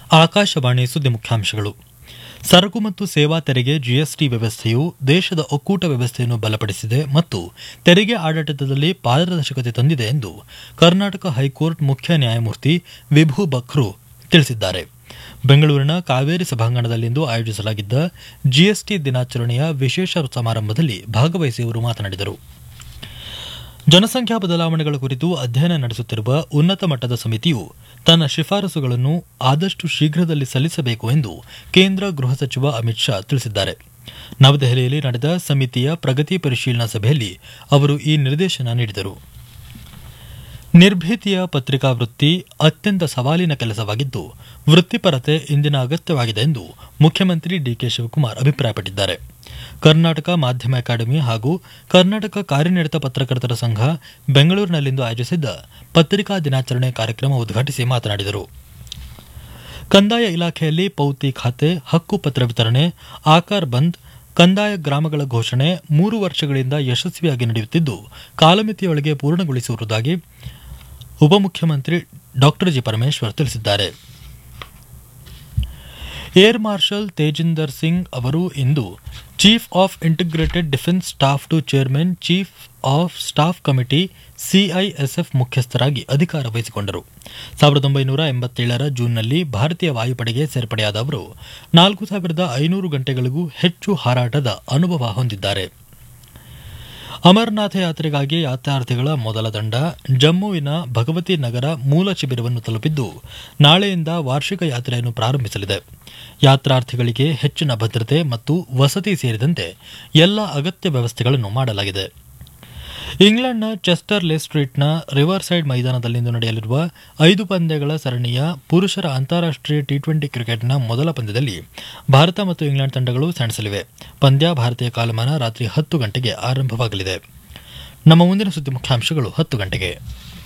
ಆಕಾಶವಾಣಿ ಸುದ್ದಿ ಮುಖ್ಯಾಂಶಗಳು ಸರಕು ಮತ್ತು ಸೇವಾ ತೆರಿಗೆ ಜಿಎಸ್ಟಿ ವ್ಯವಸ್ಥೆಯು ದೇಶದ ಒಕ್ಕೂಟ ವ್ಯವಸ್ಥೆಯನ್ನು ಬಲಪಡಿಸಿದೆ ಮತ್ತು ತೆರಿಗೆ ಆಡಳಿತದಲ್ಲಿ ಪಾರದರ್ಶಕತೆ ತಂದಿದೆ ಎಂದು ಕರ್ನಾಟಕ ಹೈಕೋರ್ಟ್ ಮುಖ್ಯ ನ್ಯಾಯಮೂರ್ತಿ ವಿಭು ಬಖ್ರು ತಿಳಿಸಿದ್ದಾರೆ ಬೆಂಗಳೂರಿನ ಕಾವೇರಿ ಸಭಾಂಗಣದಲ್ಲಿಂದು ಆಯೋಜಿಸಲಾಗಿದ್ದ ಜಿಎಸ್ಟಿ ದಿನಾಚರಣೆಯ ವಿಶೇಷ ಸಮಾರಂಭದಲ್ಲಿ ಭಾಗವಹಿಸಿ ಅವರು ಮಾತನಾಡಿದರು ಜನಸಂಖ್ಯಾ ಬದಲಾವಣೆಗಳ ಕುರಿತು ಅಧ್ಯಯನ ನಡೆಸುತ್ತಿರುವ ಉನ್ನತ ಮಟ್ಟದ ಸಮಿತಿಯು ತನ್ನ ಶಿಫಾರಸುಗಳನ್ನು ಆದಷ್ಟು ಶೀಘ್ರದಲ್ಲಿ ಸಲ್ಲಿಸಬೇಕು ಎಂದು ಕೇಂದ್ರ ಗೃಹ ಸಚಿವ ಅಮಿತ್ ಶಾ ತಿಳಿಸಿದ್ದಾರೆ ನವದೆಹಲಿಯಲ್ಲಿ ನಡೆದ ಸಮಿತಿಯ ಪ್ರಗತಿ ಪರಿಶೀಲನಾ ಸಭೆಯಲ್ಲಿ ಅವರು ಈ ನಿರ್ದೇಶನ ನೀಡಿದರು ನಿರ್ಭೀತಿಯ ಪತ್ರಿಕಾ ವೃತ್ತಿ ಅತ್ಯಂತ ಸವಾಲಿನ ಕೆಲಸವಾಗಿದ್ದು ವೃತ್ತಿಪರತೆ ಇಂದಿನ ಅಗತ್ಯವಾಗಿದೆ ಎಂದು ಮುಖ್ಯಮಂತ್ರಿ ಡಿಕೆ ಶಿವಕುಮಾರ್ ಅಭಿಪ್ರಾಯಪಟ್ಟಿದ್ದಾರೆ ಕರ್ನಾಟಕ ಮಾಧ್ಯಮ ಅಕಾಡೆಮಿ ಹಾಗೂ ಕರ್ನಾಟಕ ಕಾರ್ಯನಿರತ ಪತ್ರಕರ್ತರ ಸಂಘ ಬೆಂಗಳೂರಿನಲ್ಲಿಂದು ಆಯೋಜಿಸಿದ್ದ ಪತ್ರಿಕಾ ದಿನಾಚರಣೆ ಕಾರ್ಯಕ್ರಮ ಉದ್ಘಾಟಿಸಿ ಮಾತನಾಡಿದರು ಕಂದಾಯ ಇಲಾಖೆಯಲ್ಲಿ ಪೌತಿ ಖಾತೆ ಹಕ್ಕುಪತ್ರ ವಿತರಣೆ ಆಕಾರ್ ಬಂದ್ ಕಂದಾಯ ಗ್ರಾಮಗಳ ಘೋಷಣೆ ಮೂರು ವರ್ಷಗಳಿಂದ ಯಶಸ್ವಿಯಾಗಿ ನಡೆಯುತ್ತಿದ್ದು ಕಾಲಮಿತಿಯೊಳಗೆ ಪೂರ್ಣಗೊಳಿಸಿರುವುದಾಗಿ ಉಪಮುಖ್ಯಮಂತ್ರಿ ಡಾ ಜಿ ಪರಮೇಶ್ವರ್ ತಿಳಿಸಿದ್ದಾರೆ ಏರ್ ಮಾರ್ಷಲ್ ತೇಜಿಂದರ್ ಸಿಂಗ್ ಅವರು ಇಂದು chief of integrated defence staff to chairman chief of staff committee CISF ಮುಖ್ಯಸ್ಥರಾಗಿ ಅಧಿಕಾರ ವಹಿಸಿಕೊಂಡರು ಸಾವಿರದ ಒಂಬೈನೂರ ಎಂಬತ್ತೇಳರ ಜೂನ್ನಲ್ಲಿ ಭಾರತೀಯ ವಾಯುಪಡೆಗೆ ಸೇರ್ಪಡೆಯಾದ ಅವರು ನಾಲ್ಕು ಸಾವಿರದ ಐನೂರು ಗಂಟೆಗಳಿಗೂ ಹೆಚ್ಚು ಹಾರಾಟದ ಅನುಭವ ಹೊಂದಿದ್ದಾರೆ ಅಮರನಾಥ ಯಾತ್ರೆಗಾಗಿ ಯಾತ್ರಾರ್ಥಿಗಳ ಮೊದಲ ತಂಡ ಜಮ್ಮುವಿನ ಭಗವತಿ ನಗರ ಮೂಲ ಶಿಬಿರವನ್ನು ತಲುಪಿದ್ದು ನಾಳೆಯಿಂದ ವಾರ್ಷಿಕ ಯಾತ್ರೆಯನ್ನು ಪ್ರಾರಂಭಿಸಲಿದೆ ಯಾತ್ರಾರ್ಥಿಗಳಿಗೆ ಹೆಚ್ಚಿನ ಭದ್ರತೆ ಮತ್ತು ವಸತಿ ಸೇರಿದಂತೆ ಎಲ್ಲ ಅಗತ್ಯ ವ್ಯವಸ್ಥೆಗಳನ್ನು ಮಾಡಲಾಗಿದೆ ಇಂಗ್ಲೆಂಡ್ನ ಚೆಸ್ಟರ್ ಲೆ ಸ್ಟ್ರೀಟ್ನ ರಿವರ್ ಸೈಡ್ ಮೈದಾನದಲ್ಲಿಂದು ನಡೆಯಲಿರುವ ಐದು ಪಂದ್ಯಗಳ ಸರಣಿಯ ಪುರುಷರ ಅಂತಾರಾಷ್ಟೀಯ ಟಿ ಟ್ವೆಂಟಿ ಕ್ರಿಕೆಟ್ನ ಮೊದಲ ಪಂದ್ಯದಲ್ಲಿ ಭಾರತ ಮತ್ತು ಇಂಗ್ಲೆಂಡ್ ತಂಡಗಳು ಸೆಣಸಲಿವೆ ಪಂದ್ಯ ಭಾರತೀಯ ಕಾಲಮಾನ ರಾತ್ರಿ ಹತ್ತು ಗಂಟೆಗೆ ಆರಂಭವಾಗಲಿದೆ ನಮ್ಮ ಮುಂದಿನ ಸುದ್ದಿ ಮುಖ್ಯಾಂಶಗಳು ಹತ್ತು ಗಂಟೆಗೆ